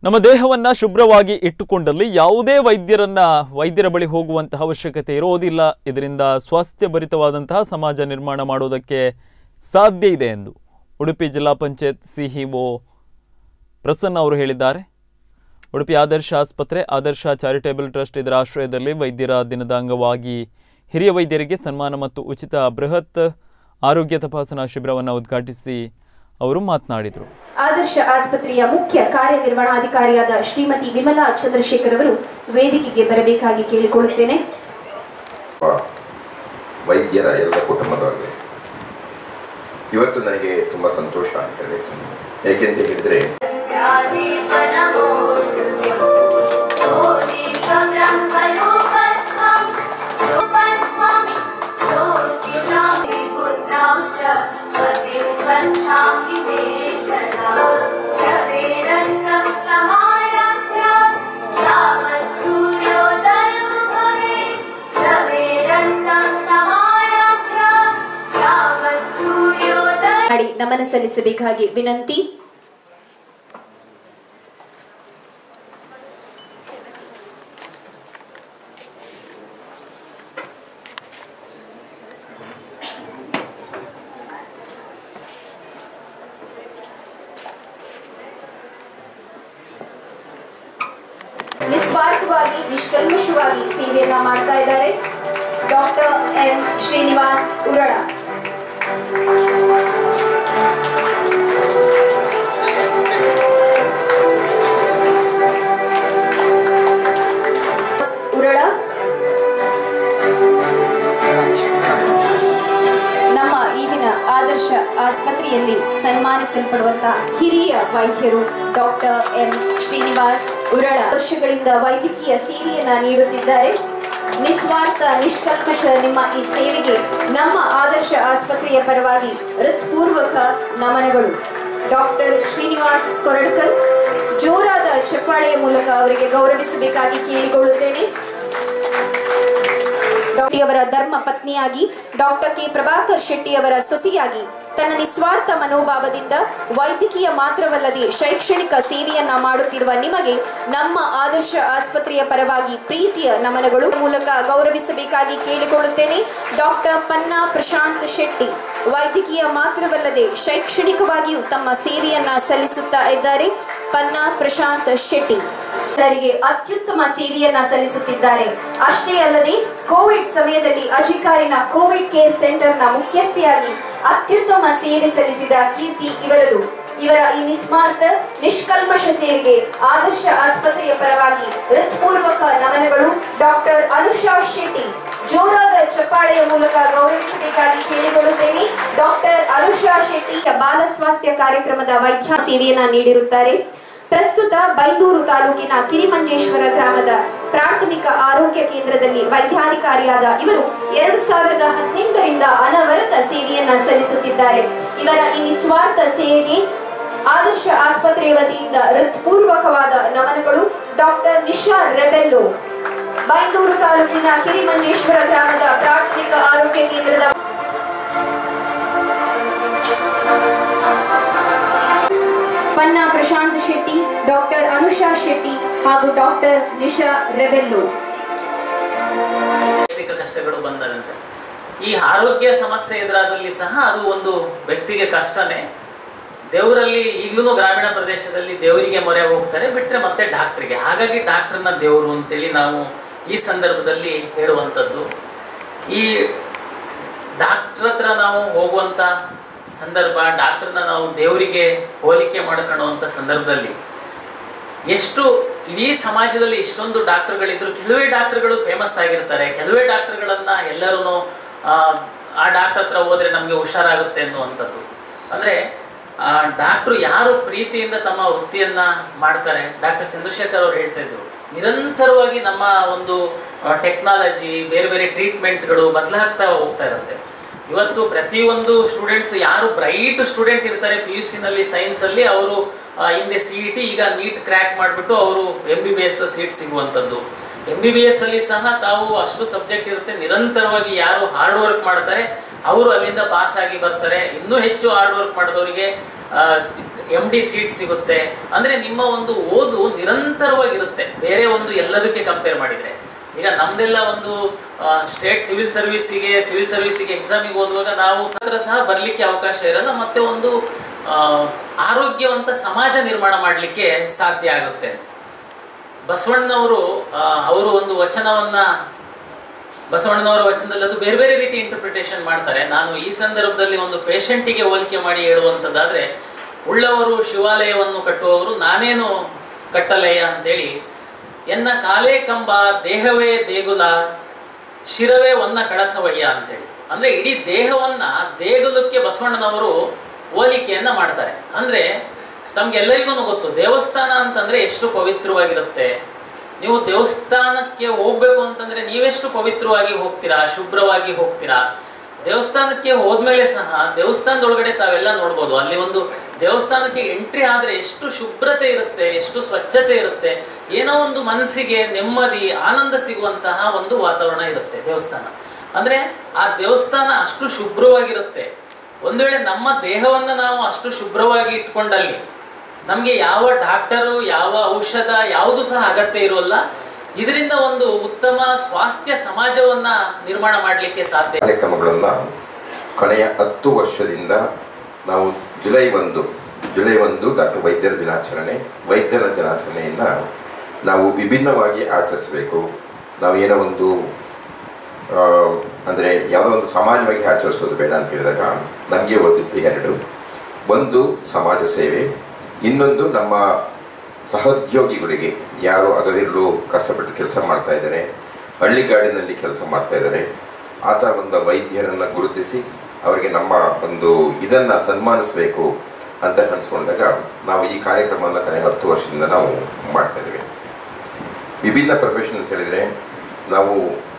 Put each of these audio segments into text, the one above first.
ನಮ್ಮ ದೇಹವನ್ನ ಶುಭ್ರವಾಗಿ ಇಟ್ಟುಕೊಂಡಲ್ಲಿ ಯಾವುದೇ ವೈದ್ಯರನ್ನ ವೈದ್ಯರ ಬಳಿ ಹೋಗುವಂತಹ ಅವಶ್ಯಕತೆ ಇರೋದಿಲ್ಲ ಇದರಿಂದ ಸ್ವಾಸ್ಥ್ಯಭರಿತವಾದಂತಹ ಸಮಾಜ ನಿರ್ಮಾಣ ಮಾಡೋದಕ್ಕೆ ಸಾಧ್ಯ ಇದೆ ಎಂದು ಉಡುಪಿ ಜಿಲ್ಲಾ ಪಂಚಾಯತ್ ಸಿಇಒ ಪ್ರಸನ್ನ ಅವರು ಹೇಳಿದ್ದಾರೆ ಉಡುಪಿ ಆದರ್ಶ ಆಸ್ಪತ್ರೆ ಆದರ್ಶ ಚಾರಿಟೇಬಲ್ ಟ್ರಸ್ಟ್ ಇದರ ಆಶ್ರಯದಲ್ಲಿ ವೈದ್ಯರ ದಿನದ ಅಂಗವಾಗಿ ಹಿರಿಯ ವೈದ್ಯರಿಗೆ ಸನ್ಮಾನ ಮತ್ತು ಉಚಿತ ಬೃಹತ್ ಆರೋಗ್ಯ ತಪಾಸಣಾ ಶಿಬಿರವನ್ನು ಉದ್ಘಾಟಿಸಿ ಅವರು ಮಾತನಾಡಿದರು ಆದರ್ಶ ಆಸ್ಪತ್ರೆಯ ಮುಖ್ಯ ಕಾರ್ಯನಿರ್ವಹಣಾಧಿಕಾರಿಯಾದ ಶ್ರೀಮತಿ ವಿಮಲಾ ಚಂದ್ರಶೇಖರ್ ಅವರು ವೇದಿಕೆಗೆ ಬರಬೇಕಾಗಿ ಕೇಳಿಕೊಳ್ಳುತ್ತೇನೆ ವೈದ್ಯರ ಎಲ್ಲ ಕುಟುಂಬದವರಿಗೆ ಇವತ್ತು ನನಗೆ ತುಂಬ ಸಂತೋಷ ಆಗ್ತದೆ ಏಕೆಂತ ಹೇಳಿದರೆ ಮಾಡಿ ನಮನ ಸಲ್ಲಿಸಬೇಕಾಗಿ ವಿನಂತಿ ನಿಸ್ವಾರ್ಥವಾಗಿ ನಿಷ್ಕಲ್ಮಶವಾಗಿ ಸೇವೆಯನ್ನ ಮಾಡ್ತಾ ಇದ್ದಾರೆ ಡಾಕ್ಟರ್ ಎಂ ಶ್ರೀನಿವಾಸ್ ಉರಳ ಉರಳ ನಮ್ಮ ಈ ದಿನ ಆದರ್ಶ ಆಸ್ಪತ್ರೆಯಲ್ಲಿ ಸನ್ಮಾನಿಸಲ್ಪಡುವಂತಹ ಹಿರಿಯ ವೈದ್ಯರು ಡಾಕ್ಟರ್ ಎಂ ಶ್ರೀನಿವಾಸ್ ಉರಳ ವರ್ಷಗಳಿಂದ ವೈದ್ಯಕೀಯ ಸೇವೆಯನ್ನ ನೀಡುತ್ತಿದ್ದಾರೆ ನಿಸ್ವಾರ್ಥ ನಿಷ್ಕಲ್ಮಶ ನಿಮ್ಮ ಈ ಸೇವೆಗೆ ನಮ್ಮ ಆದರ್ಶ ಆಸ್ಪತ್ರೆಯ ಪರವಾಗಿ ಹೃತ್ಪೂರ್ವಕ ನಮನಗಳು ಡಾಕ್ಟರ್ ಶ್ರೀನಿವಾಸ್ ಕೊರಡ್ಕರ್ ಜೋರಾದ ಚಪ್ಪಾಳೆಯ ಮೂಲಕ ಅವರಿಗೆ ಗೌರವಿಸಬೇಕಾಗಿ ಕೇಳಿಕೊಳ್ಳುತ್ತೇನೆ ಅವರ ಧರ್ಮ ಪತ್ನಿಯಾಗಿ ಡಾಕ್ಟರ್ ಕೆ ಪ್ರಭಾಕರ್ ಶೆಟ್ಟಿ ಅವರ ಸೊಸೆಯಾಗಿ ತನ್ನ ನಿಸ್ವಾರ್ಥ ಮನೋಭಾವದಿಂದ ವೈದ್ಯಕೀಯ ಮಾತ್ರವಲ್ಲದೆ ಶೈಕ್ಷಣಿಕ ಸೇವೆಯನ್ನ ಮಾಡುತ್ತಿರುವ ನಿಮಗೆ ನಮ್ಮ ಆದರ್ಶ ಆಸ್ಪತ್ರೆಯ ಪರವಾಗಿ ಪ್ರೀತಿಯ ನಮನಗಳು ಮೂಲಕ ಗೌರವಿಸಬೇಕಾಗಿ ಕೇಳಿಕೊಳ್ಳುತ್ತೇನೆ ಡಾಕ್ಟರ್ ಪನ್ನಾ ಪ್ರಶಾಂತ್ ಶೆಟ್ಟಿ ವೈದ್ಯಕೀಯ ಮಾತ್ರವಲ್ಲದೆ ಶೈಕ್ಷಣಿಕವಾಗಿಯೂ ತಮ್ಮ ಸೇವೆಯನ್ನ ಸಲ್ಲಿಸುತ್ತಾ ಇದ್ದಾರೆ ಪನ್ನಾ ಪ್ರಶಾಂತ್ ಶೆಟ್ಟಿ ಜನರಿಗೆ ಅತ್ಯುತ್ತಮ ಸೇವೆಯನ್ನ ಸಲ್ಲಿಸುತ್ತಿದ್ದಾರೆ ಅಷ್ಟೇ ಅಲ್ಲದೆ ಕೋವಿಡ್ ಸಮಯದಲ್ಲಿ ಅಜಿಕಾರಿನ ಕೋವಿಡ್ ಕೇರ್ ಸೆಂಟರ್ನ ಮುಖ್ಯಸ್ಥೆಯಾಗಿ ಅತ್ಯುತ್ತಮ ಸೇವೆ ಸಲ್ಲಿಸಿದ ಕೀರ್ತಿ ಇವರದು ಇವರ ಈ ನಿಸ್ಮಾರ್ಥ ನಿಷ್ಕಲ್ಮಶ ಸೇವೆಗೆ ಆದರ್ಶ ಆಸ್ಪತ್ರೆಯ ಪರವಾಗಿ ಹೃತ್ಪೂರ್ವಕ ನಮನಗಳು ಡಾಕ್ಟರ್ ಅನುಷಾ ಶೆಟ್ಟಿ ಜೋರಾದ ಚಪ್ಪಾಳೆಯ ಮೂಲಕ ಗೌರವಿಸಬೇಕಾಗಿ ಕೇಳಿಕೊಳ್ಳುತ್ತೇನೆ ಡಾಕ್ಟರ್ ಅನುಷಾ ಶೆಟ್ಟಿ ಬಾಲ ಸ್ವಾಸ್ಥ್ಯ ಕಾರ್ಯಕ್ರಮದ ವೈದ್ಯ ಸೇವೆಯನ್ನ ನೀಡಿರುತ್ತಾರೆ ಪ್ರಸ್ತುತ ಬೈಂದೂರು ತಾಲೂಕಿನ ಕಿರಿಮಂಜೇಶ್ವರ ಗ್ರಾಮದ ಪ್ರಾಥಮಿಕ ಆರೋಗ್ಯ ಕೇಂದ್ರದಲ್ಲಿ ವೈದ್ಯಾಧಿಕಾರಿಯಾದ ಇವರು ಎರಡು ಸಾವಿರದ ಹದಿನೆಂಟರಿಂದ ಅನವರತ ಸೇವೆಯನ್ನ ಸಲ್ಲಿಸುತ್ತಿದ್ದಾರೆ ಇವರ ಈ ನಿಸ್ವಾರ್ಥ ಸೇವೆಗೆ ಆದರ್ಶ ಆಸ್ಪತ್ರೆಯ ವತಿಯಿಂದ ಹೃತ್ಪೂರ್ವಕವಾದ ನಮನಗಳು ಡಾಕ್ಟರ್ ನಿಶಾ ರೆಬೆಲ್ಲೋ ಬೈಂದೂರು ತಾಲೂಕಿನ ಕಿರಿಮಂಜೇಶ್ವರ ಗ್ರಾಮದ ಪ್ರಾಥಮಿಕ ಆರೋಗ್ಯ ಕೇಂದ್ರದ ಪನ್ನಾ ಪ್ರಶಾಂತ್ ಶೆಟ್ಟಿ ಡಾಕ್ಟರ್ ಅನುಷಾ ಶೆಟ್ಟಿ ಹಾಗೂ ಡಾಕ್ಟರ್ ನಿಶಾ ರೆಬೆಲ್ಲೋ ವೈಯಕ್ತಿಕ ಕಷ್ಟಗಳು ಬಂದಂತೆ ಈ ಆರೋಗ್ಯ ಸಮಸ್ಯೆ ಎದುರಾದಲ್ಲಿ ಸಹ ಅದು ಒಂದು ವ್ಯಕ್ತಿಗೆ ಕಷ್ಟನೇ ದೇವರಲ್ಲಿ ಈಗಲೂ ಗ್ರಾಮೀಣ ಪ್ರದೇಶದಲ್ಲಿ ದೇವರಿಗೆ ಮೊರೆ ಹೋಗ್ತಾರೆ ಬಿಟ್ಟರೆ ಮತ್ತೆ ಡಾಕ್ಟ್ರಿಗೆ ಹಾಗಾಗಿ ಡಾಕ್ಟ್ರನ್ನ ದೇವರು ಅಂತೇಳಿ ನಾವು ಈ ಸಂದರ್ಭದಲ್ಲಿ ಹೇಳುವಂಥದ್ದು ಈ ಡಾಕ್ಟ್ರ್ ಹತ್ರ ನಾವು ಹೋಗುವಂಥ ಸಂದರ್ಭ ಡಾಕ್ಟ್ರನ್ನ ನಾವು ದೇವರಿಗೆ ಹೋಲಿಕೆ ಮಾಡ್ಕೊಳ್ಳುವಂಥ ಸಂದರ್ಭದಲ್ಲಿ ಎಷ್ಟು ಇಡೀ ಸಮಾಜದಲ್ಲಿ ಇಷ್ಟೊಂದು ಡಾಕ್ಟರ್ಗಳಿದ್ರು ಕೆಲವೇ ಡಾಕ್ಟರ್ಗಳು ಫೇಮಸ್ ಆಗಿರ್ತಾರೆ ಕೆಲವೇ ಡಾಕ್ಟರ್ಗಳನ್ನ ಎಲ್ಲರೂ ಆ ಡಾಕ್ಟರ್ ಹತ್ರ ಹೋದ್ರೆ ನಮಗೆ ಹುಷಾರಾಗುತ್ತೆ ಅನ್ನುವಂಥದ್ದು ಅಂದ್ರೆ ಆ ಡಾಕ್ಟ್ರು ಯಾರು ಪ್ರೀತಿಯಿಂದ ತಮ್ಮ ವೃತ್ತಿಯನ್ನ ಮಾಡ್ತಾರೆ ಡಾಕ್ಟರ್ ಚಂದ್ರಶೇಖರ್ ಅವ್ರು ಹೇಳ್ತಾ ಇದ್ರು ನಿರಂತರವಾಗಿ ನಮ್ಮ ಒಂದು ಟೆಕ್ನಾಲಜಿ ಬೇರೆ ಬೇರೆ ಟ್ರೀಟ್ಮೆಂಟ್ಗಳು ಬದಲಾಗ್ತಾ ಹೋಗ್ತಾ ಇರುತ್ತೆ ಇವತ್ತು ಪ್ರತಿಯೊಂದು ಸ್ಟೂಡೆಂಟ್ಸ್ ಯಾರು ಬ್ರೈಟ್ ಸ್ಟೂಡೆಂಟ್ ಇರ್ತಾರೆ ಪಿ ಯು ಸಿನಲ್ಲಿ ಸೈನ್ಸಲ್ಲಿ ಅವರು ಹಿಂದೆ ಸಿ ಇ ಟಿ ಈಗ ನೀಟ್ ಕ್ರ್ಯಾಕ್ ಮಾಡಿಬಿಟ್ಟು ಅವರು M B B S seat ಸಿಗುವಂಥದ್ದು ಎಂ ಬಿ ಬಿ ಎಸ್ ಅಲ್ಲಿ ಸಹ ತಾವು ಅಷ್ಟು ಸಬ್ಜೆಕ್ಟ್ ಇರುತ್ತೆ ನಿರಂತರವಾಗಿ ಯಾರು ಹಾರ್ಡ್ ವರ್ಕ್ ಮಾಡ್ತಾರೆ ಅವರು ಅಲ್ಲಿಂದ ಪಾಸ್ ಆಗಿ ಬರ್ತಾರೆ ಇನ್ನೂ ಹೆಚ್ಚು ಹಾರ್ಡ್ ವರ್ಕ್ ಮಾಡಿದವರಿಗೆ ಎಂ ಡಿ ಸೀಟ್ ಸಿಗುತ್ತೆ ಅಂದ್ರೆ ನಿಮ್ಮ ಒಂದು ಓದು ನಿರಂತರವಾಗಿರುತ್ತೆ ಬೇರೆ ಒಂದು ಎಲ್ಲದಕ್ಕೆ ಕಂಪೇರ್ ಮಾಡಿದ್ರೆ ಈಗ ನಮ್ದೆಲ್ಲ ಒಂದು ಸ್ಟೇಟ್ ಸಿವಿಲ್ ಸರ್ವಿಸಿಗೆ ಸಿವಿಲ್ ಸರ್ವಿಸಿಗೆ ಎಕ್ಸಾಮಿಗೆ ಓದುವಾಗ ನಾವು ಸಹ ಸಹ ಬರ್ಲಿಕ್ಕೆ ಅವಕಾಶ ಇರಲ್ಲ ಮತ್ತೆ ಒಂದು ಆ, ಆರೋಗ್ಯವಂತ ಸಮಾಜ ನಿರ್ಮಾಣ ಮಾಡಲಿಕ್ಕೆ ಸಾಧ್ಯ ಆಗುತ್ತೆ ಬಸವಣ್ಣನವರು ಆ, ಅವರು ಒಂದು ವಚನವನ್ನ ಬಸವಣ್ಣನವರ ವಚನದಲ್ಲಿ ಅದು ಬೇರೆ ಬೇರೆ ರೀತಿ ಇಂಟರ್ಪ್ರಿಟೇಷನ್ ಮಾಡ್ತಾರೆ ನಾನು ಈ ಸಂದರ್ಭದಲ್ಲಿ ಒಂದು ಪೇಷಂಟಿಗೆ ಹೋಲಿಕೆ ಮಾಡಿ ಹೇಳುವಂಥದ್ದಾದ್ರೆ ಉಳ್ಳವರು ಶಿವಾಲಯವನ್ನು ಕಟ್ಟುವವರು ನಾನೇನು ಕಟ್ಟಲೆಯ ಅಂತೇಳಿ ಎನ್ನ ಕಾಲೇ ಕಂಬ ದೇಹವೇ ದೇಗುಲ ಶಿರವೇ ಒನ್ನ ಕಳಸವಯ್ಯ ಅಂತೇಳಿ ಅಂದ್ರೆ ಇಡೀ ದೇಹವನ್ನ ದೇಗುಲಕ್ಕೆ ಬಸವಣ್ಣನವರು ಹೋಲಿಕೆಯನ್ನ ಮಾಡ್ತಾರೆ ಅಂದ್ರೆ ತಮ್ಗೆಲ್ಲರಿಗೂ ಗೊತ್ತು ದೇವಸ್ಥಾನ ಅಂತಂದ್ರೆ ಎಷ್ಟು ಪವಿತ್ರವಾಗಿರುತ್ತೆ ನೀವು ದೇವಸ್ಥಾನಕ್ಕೆ ಹೋಗ್ಬೇಕು ಅಂತಂದ್ರೆ ನೀವೆಷ್ಟು ಪವಿತ್ರವಾಗಿ ಹೋಗ್ತೀರಾ ಶುಭ್ರವಾಗಿ ಹೋಗ್ತೀರಾ ದೇವಸ್ಥಾನಕ್ಕೆ ಹೋದ್ಮೇಲೆ ಸಹ ದೇವಸ್ಥಾನದೊಳಗಡೆ ತಾವೆಲ್ಲ ನೋಡ್ಬೋದು ಅಲ್ಲಿ ಒಂದು ದೇವಸ್ಥಾನಕ್ಕೆ ಎಂಟ್ರಿ ಆದ್ರೆ ಎಷ್ಟು ಶುಭ್ರತೆ ಇರುತ್ತೆ ಎಷ್ಟು ಸ್ವಚ್ಛತೆ ಇರುತ್ತೆ ಏನೋ ಒಂದು ಮನಸ್ಸಿಗೆ ನೆಮ್ಮದಿ ಆನಂದ ಸಿಗುವಂತಹ ಒಂದು ವಾತಾವರಣ ಇರುತ್ತೆ ದೇವಸ್ಥಾನ ಅಂದ್ರೆ ಆ ದೇವಸ್ಥಾನ ಅಷ್ಟು ಶುಭ್ರವಾಗಿರುತ್ತೆ ಒಂದು ವೇಳೆ ನಮ್ಮ ದೇಹವನ್ನ ನಾವು ಅಷ್ಟು ಶುಭ್ರವಾಗಿ ಇಟ್ಕೊಂಡಲ್ಲಿ ನಮ್ಗೆ ಯಾವ ಡಾಕ್ಟರು ಯಾವ ಔಷಧ ಯಾವುದು ಸಹ ಅಗತ್ಯ ಇರೋಲ್ಲ ಇದರಿಂದ ಒಂದು ಉತ್ತಮ ಸ್ವಾಸ್ಥ್ಯ ಸಮಾಜವನ್ನ ನಿರ್ಮಾಣ ಮಾಡಲಿಕ್ಕೆ ಸಾಧ್ಯ ಕಾರ್ಯಕ್ರಮಗಳನ್ನು ಕೊನೆಯ ಹತ್ತು ವರ್ಷದಿಂದ ನಾವು ಜುಲೈ ಒಂದು ಜುಲೈ ಒಂದು ಡಾಕ್ಟರ್ ವೈದ್ಯರ ದಿನಾಚರಣೆ ವೈದ್ಯರ ದಿನಾಚರಣೆಯನ್ನು ನಾವು ವಿಭಿನ್ನವಾಗಿ ಆಚರಿಸಬೇಕು ನಾವು ಏನೋ ಒಂದು ಆ, ಅಂದರೆ ಯಾವುದೋ ಒಂದು ಸಮಾಜವಾಗಿ ಆಚರಿಸೋದು ಬೇಡ ಅಂತ ಹೇಳಿದಾಗ ನಮಗೆ ಒದ್ದಿದ್ದು ಎರಡು ಒಂದು ಸಮಾಜ ಸೇವೆ ಇನ್ನೊಂದು ನಮ್ಮ ಸಹೋದ್ಯೋಗಿಗಳಿಗೆ ಯಾರು ಅಗದಿರಲು ಕಷ್ಟಪಟ್ಟು ಕೆಲಸ ಮಾಡ್ತಾ ಇದ್ದಾರೆ ಹಳ್ಳಿಗಾಡಿನಲ್ಲಿ ಕೆಲಸ ಮಾಡ್ತಾ ಇದ್ದಾರೆ ಆ ಥರ ಒಂದು ವೈದ್ಯರನ್ನು ಗುರುತಿಸಿ ಅವರಿಗೆ ನಮ್ಮ ಒಂದು ಇದನ್ನು ಸನ್ಮಾನಿಸಬೇಕು ಅಂತ ಅನ್ಸ್ಕೊಂಡಾಗ ನಾವು ಈ ಕಾರ್ಯಕ್ರಮವನ್ನು ಕಳೆದ ಹತ್ತು ವರ್ಷದಿಂದ ನಾವು ಮಾಡ್ತಾ ಇದ್ದೀವಿ ವಿಭಿನ್ನ ಪ್ರೊಫೆಷನ್ ಅಂತ ಹೇಳಿದರೆ ನಾವು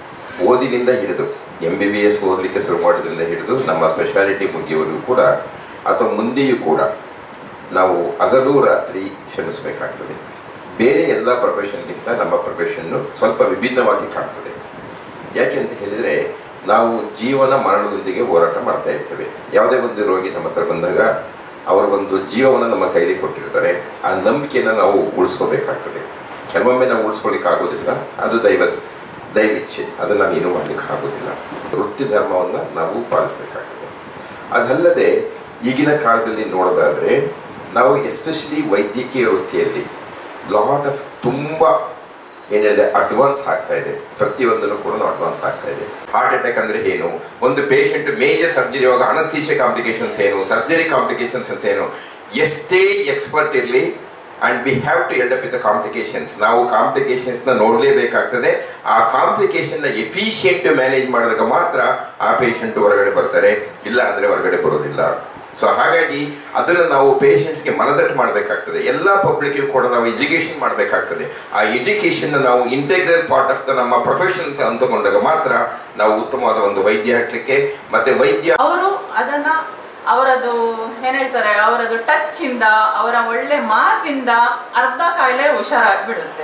ಓದಿನಿಂದ ಹಿಡಿದು ಎಂ ಬಿ ಬಿ ಎಸ್ ಓದಲಿಕ್ಕೆ ಶುರು ಮಾಡೋದ್ರಿಂದ ಹಿಡಿದು ನಮ್ಮ ಸ್ಪೆಷಾಲಿಟಿ ಮುಗಿಯುವವರೆಗೂ ಕೂಡ ಅಥವಾ ಮುಂದೆಯೂ ಕೂಡ ನಾವು ಹಗಲು ರಾತ್ರಿ ಶ್ರಮಿಸಬೇಕಾಗ್ತದೆ ಬೇರೆ ಎಲ್ಲ ಪ್ರೊಫೆಷನ್ಗಿಂತ ನಮ್ಮ ಪ್ರೊಫೆಷನ್ನು ಸ್ವಲ್ಪ ವಿಭಿನ್ನವಾಗಿ ಕಾಣ್ತದೆ ಯಾಕೆ ಅಂತ ಹೇಳಿದರೆ ನಾವು ಜೀವನ ಮರಣದೊಂದಿಗೆ ಹೋರಾಟ ಮಾಡ್ತಾ ಇರ್ತೇವೆ ಯಾವುದೇ ಒಂದು ರೋಗಿ ನಮ್ಮ ಹತ್ರ ಬಂದಾಗ ಅವರ ಒಂದು ಜೀವವನ್ನು ನಮ್ಮ ಕೈಲಿ ಕೊಟ್ಟಿರ್ತಾರೆ ಆ ನಂಬಿಕೆಯನ್ನು ನಾವು ಉಳಿಸ್ಕೋಬೇಕಾಗ್ತದೆ ಕೆಲವೊಮ್ಮೆ ನಾವು ಉಳಿಸ್ಕೊಳ್ಳಿಕ್ಕೆ ಆಗೋದಿಲ್ಲ ಅದು ದೈವ ದೈವಿಚ್ಛೆ ಅದನ್ನು ನಾವು ಏನೂ ಮಾಡಲಿಕ್ಕೆ ಆಗೋದಿಲ್ಲ ವೃತ್ತಿ ಧರ್ಮವನ್ನು ನಾವು ಪಾಲಿಸಬೇಕಾಗ್ತದೆ ಅದಲ್ಲದೆ ಈಗಿನ ಕಾಲದಲ್ಲಿ ನೋಡೋದಾದರೆ ನಾವು ಎಸ್ಪೆಷಲಿ ವೈದ್ಯಕೀಯ ವೃತ್ತಿಯಲ್ಲಿ ಲಾಟ್ ಆಫ್ ತುಂಬ ಏನಿದೆ ಅಡ್ವಾನ್ಸ್ ಆಗ್ತಾ ಇದೆ ಪ್ರತಿಯೊಂದನ್ನು ಕೂಡ ಅಡ್ವಾನ್ಸ್ ಆಗ್ತಾ ಇದೆ ಹಾರ್ಟ್ ಅಟ್ಯಾಕ್ ಅಂದ್ರೆ ಏನು ಒಂದು ಪೇಷಂಟ್ ಮೇಜರ್ ಸರ್ಜರಿ ಇವಾಗ ಅನಸ್ತೀಶಿಯ ಕಾಂಪ್ಲಿಕೇಶನ್ಸ್ ಏನು ಸರ್ಜರಿ ಕಾಂಪ್ಲಿಕೇಶನ್ಸ್ ಅಂತ ಏನು ಎಷ್ಟೇ ಎಕ್ಸ್ಪರ್ಟ್ ಇರಲಿ and we have to end up with complications ನಾವು ಕಾಂಪ್ಲಿಕೇಶನ್ಸ್ ನ ನೋಡಲೇಬೇಕಾಗ್ತದೆ ಆ ಕಾಂಪ್ಲಿಕೇಶನ್ ನ ಎಫಿಷಿಯಂಟ್ ಮ್ಯಾನೇಜ್ ಮಾಡಿದಾಗ ಮಾತ್ರ ಆ ಪೇಷಂಟ್ ಹೊರಗಡೆ ಬರ್ತಾರೆ ಇಲ್ಲ ಅಂದ್ರೆ ಹೊರಗಡೆ ಬರೋದಿಲ್ಲ ಸೊ ಹಾಗಾಗಿ ಅದನ್ನು ನಾವು ಪೇಷಂಟ್ಸ್ಗೆ ಮನದಟ್ಟು ಮಾಡಬೇಕಾಗ್ತದೆ ಎಲ್ಲ ಪಬ್ಲಿಕ್ಗೂ ಕೂಡ ನಾವು ಎಜುಕೇಶನ್ ಮಾಡಬೇಕಾಗ್ತದೆ ಆ ಎಜುಕೇಶನ್ ನಾವು ಇಂಟೆಗ್ರಲ್ ಪಾರ್ಟ್ ಆಫ್ ದ ನಮ್ಮ ಪ್ರೊಫೆಷನ್ ಅಂತ ಅಂದುಕೊಂಡಾಗ ಮಾತ್ರ ನಾವು ಉತ್ತಮವಾದ ಒಂದು ವೈದ್ಯ ಹಾಕ್ಲಿಕ್ಕೆ ಮತ್ತೆ ವೈದ್ಯ ಅವರು ಅದನ್ನ ಅವರದು ಏನ್ ಹೇಳ್ತಾರೆ ಅವರದು ಟಚ್ ಇಂದ ಅವರ ಒಳ್ಳೆ ಮಾತಿಂದ ಅರ್ಧ ಕಾಯಿಲೆ ಹುಷಾರಾಗ್ಬಿಡುತ್ತೆ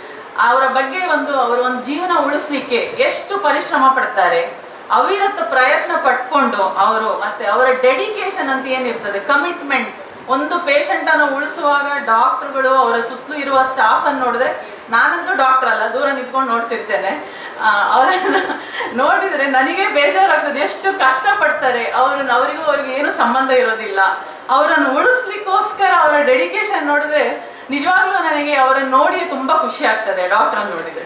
ಅವರ ಬಗ್ಗೆ ಒಂದು ಅವರ ಒಂದು ಜೀವನ ಉಳಿಸ್ಲಿಕ್ಕೆ ಎಷ್ಟು ಪರಿಶ್ರಮ ಪಡ್ತಾರೆ ಅವಿರತ ಪ್ರಯತ್ನ ಪಟ್ಕೊಂಡು ಅವರು ಮತ್ತೆ ಅವರ ಡೆಡಿಕೇಶನ್ ಅಂತ ಏನಿರ್ತದೆ ಕಮಿಟ್ಮೆಂಟ್ ಒಂದು ಪೇಷಂಟ್ ಅನ್ನು ಉಳಿಸುವಾಗ ಡಾಕ್ಟರ್ಗಳು ಅವರ ಸುತ್ತಲೂ ಇರುವ ಸ್ಟಾಫ್ ಅನ್ನು ನೋಡಿದ್ರೆ ನಾನಂತೂ ಡಾಕ್ಟರ್ ಅಲ್ಲ ದೂರ ನಿಂತ್ಕೊಂಡು ನೋಡ್ತಿರ್ತೇನೆ ಆ, ಅವರನ್ನ ನೋಡಿದ್ರೆ ನನಗೆ ಬೇಜಾರಾಗ್ತದೆ ಎಷ್ಟು ಕಷ್ಟಪಡ್ತಾರೆ ಅವ್ರನ್ನ ಅವರಿಗೂ ಅವ್ರಿಗೆ ಏನು ಸಂಬಂಧ ಇರೋದಿಲ್ಲ ಅವರನ್ನು ಉಳಿಸ್ಲಿಕ್ಕೋಸ್ಕರ ಅವರ ಡೆಡಿಕೇಶನ್ ನೋಡಿದ್ರೆ ನಿಜವಾಗ್ಲೂ ನನಗೆ ಅವರನ್ನು ನೋಡಿ ತುಂಬಾ ಖುಷಿ ಆಗ್ತದೆ ಡಾಕ್ಟರ್ ನೋಡಿದ್ರೆ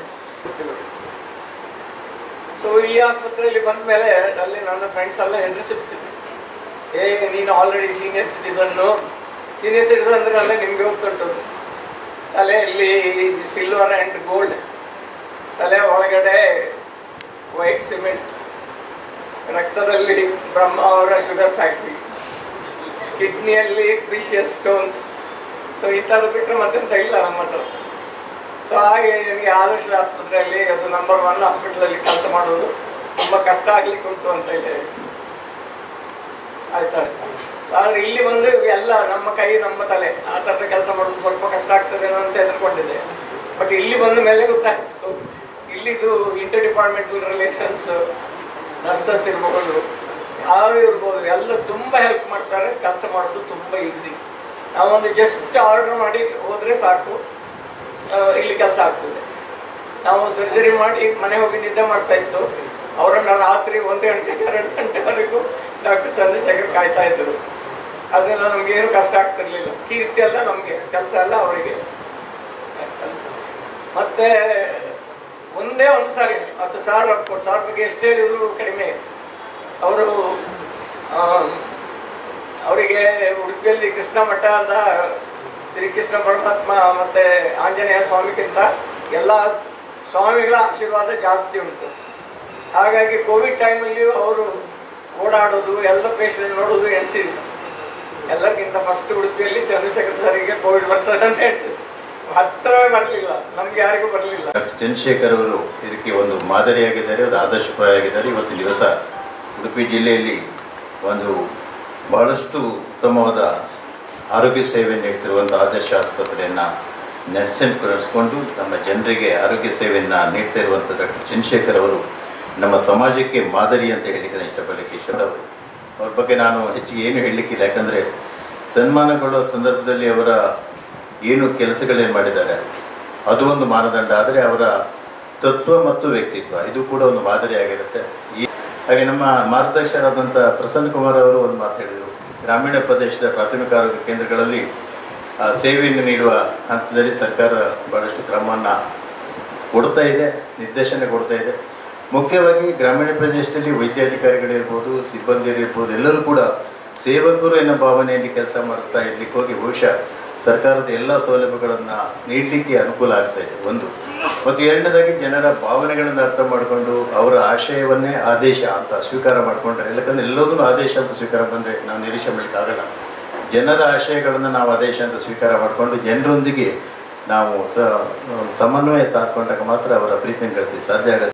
ಸೊ ಈ ಆಸ್ಪತ್ರೆಯಲ್ಲಿ ಬಂದ ಮೇಲೆ ಅಲ್ಲಿ ನನ್ನ ಫ್ರೆಂಡ್ಸ್ ಎಲ್ಲ ಹೆದರಿಸಿಬಿಟ್ಟಿದ್ರು ಏ ನೀನು already senior citizen senior citizen ಅಂದರೆ ಅಲ್ಲೇ ನಿಮಗೆ ಗೊತ್ತುಂಟು ತಲೆಯಲ್ಲಿ ಸಿಲ್ವರ್ ಆ್ಯಂಡ್ ಗೋಲ್ಡ್ ತಲೆ ಒಳಗಡೆ ವೈಟ್ ಸಿಮೆಂಟ್ ರಕ್ತದಲ್ಲಿ ಬ್ರಹ್ಮ ಅವರ ಶುಗರ್ ಫ್ಯಾಕ್ಟ್ರಿ ಕಿಡ್ನಿಯಲ್ಲಿ ಪ್ರೀಶಿಯಸ್ ಸ್ಟೋನ್ಸ್ ಸೊ ಇಂಥದ್ದು ಬಿಟ್ಟರೆ ಮತ್ತೆಂತ ಇಲ್ಲ ನಮ್ಮ ಹತ್ರ ಸೊ ಹಾಗೆ ನನಗೆ ಆದರ್ಶ ಆಸ್ಪತ್ರೆಯಲ್ಲಿ ಅದು ನಂಬರ್ ಒನ್ ಹಾಸ್ಪಿಟಲಲ್ಲಿ ಕೆಲಸ ಮಾಡೋದು ತುಂಬ ಕಷ್ಟ ಆಗ್ಲಿಕ್ಕೆ ಉಂಟು ಅಂತ ಇದೆ ಆಯ್ತಾ ಆಯ್ತಾ ಆದರೆ ಇಲ್ಲಿ ಬಂದು ಎಲ್ಲ ನಮ್ಮ ಕೈ ನಮ್ಮ ತಲೆ ಆ ಥರದ ಕೆಲಸ ಮಾಡೋದು ಸ್ವಲ್ಪ ಕಷ್ಟ ಆಗ್ತದೇನೋ ಅಂತ ಹೆದರ್ಕೊಂಡಿದ್ದೆ ಬಟ್ ಇಲ್ಲಿ ಬಂದ ಮೇಲೆ ಗೊತ್ತಾಯಿತು ಇಲ್ಲಿದು ಇಂಟರ್ ಡಿಪಾರ್ಟ್ಮೆಂಟಲ್ ರಿಲೇಷನ್ಸ್ ನರ್ಸಸ್ ಇರ್ಬೋದು ಯಾರು ಇರ್ಬೋದು ಎಲ್ಲ ತುಂಬ ಹೆಲ್ಪ್ ಮಾಡ್ತಾರೆ ಕೆಲಸ ಮಾಡೋದು ತುಂಬ ಈಸಿ ನಾವೊಂದು ಜಸ್ಟ್ ಆರ್ಡರ್ ಮಾಡಿ ಹೋದರೆ ಸಾಕು ಆ, ಇಲ್ಲಿ ಕೆಲಸ ಆಗ್ತದೆ ನಾವು ಸರ್ಜರಿ ಮಾಡಿ ಮನೆ ಹೋಗಿ ನಿದ್ದೆ ಮಾಡ್ತಾ ಇತ್ತು ಅವರನ್ನು ರಾತ್ರಿ ಒಂದು ಗಂಟೆ ಎರಡು ಗಂಟೆವರೆಗೂ ಡಾಕ್ಟರ್ ಚಂದ್ರಶೇಖರ್ ಕಾಯ್ತಾ ಇದ್ದರು ಅದೆಲ್ಲ ನಮ್ಗೆ ಏನು ಕಷ್ಟ ಆಗ್ತಿರ್ಲಿಲ್ಲ ಕೀರ್ತಿ ಎಲ್ಲ ನಮಗೆ ಕೆಲಸ ಎಲ್ಲ ಅವರಿಗೆ ಮತ್ತೆ ಒಂದೇ ಒಂದು ಸಾರಿ ಮತ್ತು ಸಾರ್ ಸಾರ್ ಬಗ್ಗೆ ಎಷ್ಟು ಹೇಳಿದ್ರು ಕಡಿಮೆ ಅವರು ಅವರಿಗೆ ಉಡುಪಿಯಲ್ಲಿ ಕೃಷ್ಣ ಮಠದ ಶ್ರೀಕೃಷ್ಣ ಪರಮಾತ್ಮ ಮತ್ತು ಆಂಜನೇಯ ಸ್ವಾಮಿಗಿಂತ ಎಲ್ಲ ಸ್ವಾಮಿಗಳ ಆಶೀರ್ವಾದ ಜಾಸ್ತಿ ಉಂಟು ಹಾಗಾಗಿ ಕೋವಿಡ್ ಟೈಮಲ್ಲಿಯೂ ಅವರು ಓಡಾಡೋದು ಎಲ್ಲ ಪೇಷಂಟ್ ನೋಡೋದು ಎಣಿಸಿದ್ರು ಎಲ್ಲರಿಗಿಂತ ಫಸ್ಟ್ ಉಡುಪಿಯಲ್ಲಿ ಚಂದ್ರಶೇಖರ್ ಸರಿಗೆ ಕೋವಿಡ್ ಬರ್ತದೆ ಅಂತ ಎಣಿಸಿದ್ರು ಹತ್ತಿರವೇ ಬರಲಿಲ್ಲ ನಮ್ಗೆ ಯಾರಿಗೂ ಬರಲಿಲ್ಲ ಡಾಕ್ಟರ್ ಚಂದ್ರಶೇಖರ್ ಅವರು ಇದಕ್ಕೆ ಒಂದು ಮಾದರಿಯಾಗಿದ್ದಾರೆ ಒಂದು ಆದರ್ಶಪ್ರಾಯವಾಗಿದ್ದಾರೆ ಇವತ್ತಿನ ದಿವಸ ಉಡುಪಿ ಜಿಲ್ಲೆಯಲ್ಲಿ ಒಂದು ಬಹಳಷ್ಟು ಉತ್ತಮವಾದ ಆರೋಗ್ಯ ಸೇವೆ ನೀಡ್ತಿರುವಂಥ ಆದರ್ಶ ಆಸ್ಪತ್ರೆಯನ್ನು ನಡೆಸಲು ನಡೆಸ್ಕೊಂಡು ನಮ್ಮ ಜನರಿಗೆ ಆರೋಗ್ಯ ಸೇವೆಯನ್ನು ನೀಡ್ತಾ ಇರುವಂಥ ಡಾಕ್ಟರ್ ಚಂದ್ರಶೇಖರ್ ಅವರು ನಮ್ಮ ಸಮಾಜಕ್ಕೆ ಮಾದರಿ ಅಂತ ಹೇಳಲಿಕ್ಕೆ ನಾನು ಇಷ್ಟಪಡಲಿಕ್ಕೆ ಇಷ್ಟಪಡೋರು ಅವ್ರ ಬಗ್ಗೆ ನಾನು ಹೆಚ್ಚಿಗೆ ಏನು ಹೇಳಲಿಕ್ಕಿಲ್ಲ ಯಾಕಂದರೆ ಸನ್ಮಾನಗೊಳ್ಳುವ ಸಂದರ್ಭದಲ್ಲಿ ಅವರ ಏನು ಕೆಲಸಗಳೇನು ಮಾಡಿದ್ದಾರೆ ಅದು ಒಂದು ಮಾನದಂಡ ಆದರೆ ಅವರ ತತ್ವ ಮತ್ತು ವ್ಯಕ್ತಿತ್ವ ಇದು ಕೂಡ ಒಂದು ಮಾದರಿಯಾಗಿರುತ್ತೆ ಈ ಹಾಗೆ ನಮ್ಮ ಮಾರ್ಗದರ್ಶಕರಾದಂಥ ಪ್ರಸನ್ನ ಕುಮಾರ್ ಅವರು ಒಂದು ಮಾತು ಹೇಳಿದರು ಗ್ರಾಮೀಣ ಪ್ರದೇಶದ ಪ್ರಾಥಮಿಕ ಆರೋಗ್ಯ ಕೇಂದ್ರಗಳಲ್ಲಿ ಆ, ಸೇವೆಯನ್ನು ನೀಡುವ ಹಂತದಲ್ಲಿ ಸರ್ಕಾರ ಭಾಳಷ್ಟು ಕ್ರಮವನ್ನು ಕೊಡ್ತಾ ಇದೆ ನಿರ್ದೇಶನ ಕೊಡ್ತಾ ಇದೆ ಮುಖ್ಯವಾಗಿ ಗ್ರಾಮೀಣ ಪ್ರದೇಶದಲ್ಲಿ ವೈದ್ಯಾಧಿಕಾರಿಗಳಿರ್ಬೋದು ಸಿಬ್ಬಂದಿಯರಿರ್ಬೋದು ಎಲ್ಲರೂ ಕೂಡ ಸೇವಕರು ಎನ್ನೋ ಭಾವನೆಯಲ್ಲಿ ಕೆಲಸ ಮಾಡ್ತಾ ಇರ್ಲಿಕ್ಕೆ ಹೋಗಿ ಬಹುಶಃ ಸರ್ಕಾರದ ಎಲ್ಲ ಸೌಲಭ್ಯಗಳನ್ನು ನೀಡಲಿಕ್ಕೆ ಅನುಕೂಲ ಆಗ್ತಾ ಇದೆ ಒಂದು ಮತ್ತು ಎರಡನೇದಾಗಿ ಜನರ ಭಾವನೆಗಳನ್ನು ಅರ್ಥ ಮಾಡಿಕೊಂಡು ಅವರ ಆಶಯವನ್ನೇ ಆದೇಶ ಅಂತ ಸ್ವೀಕಾರ ಮಾಡಿಕೊಂಡ್ರೆ ಯಾಕಂದ್ರೆ ಎಲ್ಲದೂ ಆದೇಶ ಅಂತ ಸ್ವೀಕಾರ ಬಂದರೆ ನಾವು ನಿರೀಕ್ಷೆ ಮಾಡಲಿಕ್ಕೆ ಆಗಲ್ಲ ಜನರ ಆಶಯಗಳನ್ನು ನಾವು ಆದೇಶ ಅಂತ ಸ್ವೀಕಾರ ಮಾಡಿಕೊಂಡು ಜನರೊಂದಿಗೆ ನಾವು ಸ ಸಮನ್ವಯ ಸಾಧ್ಕೊಂಡಾಗ ಮಾತ್ರ ಅವರ ಪ್ರೀತಿಯನ್ನು ಗಳಿಸಿ ಸಾಧ್ಯ ಆಗುತ್ತೆ